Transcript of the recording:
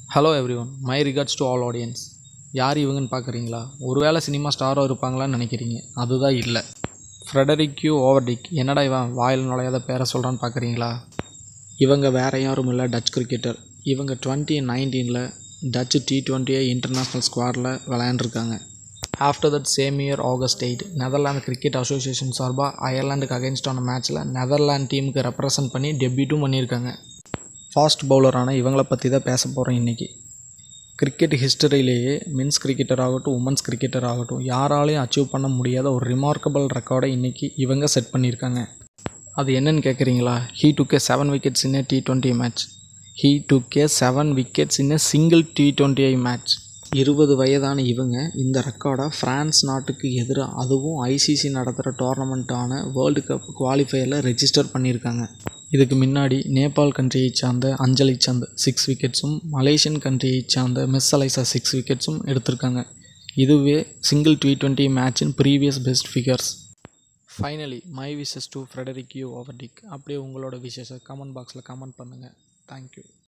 hello everyone my regards to all audience யார் இவங்கன்னு பார்க்குறீங்களா ஒருவேளை சினிமா ஸ்டாரோ இருப்பாங்களான்னு நினைக்கிறீங்க அதுதான் இல்லை ஃப்ரெடரிக்யூ ஓவர்டிக் என்னடா இவன் வாயில் நுழையாத பேரை சொல்கிறான்னு பார்க்குறீங்களா இவங்க வேற யாரும் இல்லை டச் கிரிக்கெட்டர் இவங்க டுவெண்ட்டி நைன்டீனில் டச் டி டுவெண்ட்டியை இன்டர்நேஷ்னல் ஸ்குவாடில் விளையாண்டுருக்காங்க after that same year August eight Netherlands cricket association சார்பாக அயர்லாண்டுக்கு அகைன்ஸ்டான மேட்ச்சில் நெதர்லாந்து டீமுக்கு ரெப்ரசன்ட் பண்ணி டெபியூட்டும் பண்ணியிருக்காங்க ஃபாஸ்ட் பவுலரான இவங்கள பற்றி தான் பேச போகிறோம் இன்றைக்கி கிரிக்கெட் ஹிஸ்டரியிலேயே மென்ஸ் கிரிக்கெட்டர் ஆகட்டும் உமன்ஸ் கிரிக்கெட்டர் ஆகட்டும் யாராலையும் அச்சீவ் பண்ண முடியாத ஒரு ரிமார்க்கபிள் ரெக்கார்டை இன்றைக்கி இவங்க செட் பண்ணியிருக்காங்க அது என்னன்னு கேட்குறீங்களா he took a seven wickets in a T twenty match he took a seven wickets in a single T twenty I match இருபது வயதான இவங்க இந்த ரெக்கார்டை ஃப்ரான்ஸ் நாட்டுக்கு எதிராக அதுவும் ஐசிசி நடத்துகிற டோர்னமெண்ட்டான வேர்ல்டு கப் குவாலிஃபையரில் ரெஜிஸ்டர் பண்ணியிருக்காங்க இதுக்கு முன்னாடி நேபாள் கண்ட்ரியை சார்ந்த அஞ்சலி சந்த் சிக்ஸ் விக்கெட்ஸும் மலேசியன் கண்ட்ரியை சார்ந்த மிஸ் அலைசா சிக்ஸ் விக்கெட்ஸும் எடுத்திருக்காங்க இதுவே சிங்கிள் டி டுவெண்ட்டி மேட்சின் previous best figures finally my wishes to Frederique யூ ஓவர்டிக் அப்படியே உங்களோட விஷஸை கமெண்ட் பாக்ஸில் கமெண்ட் பண்ணுங்கள் தேங்க்யூ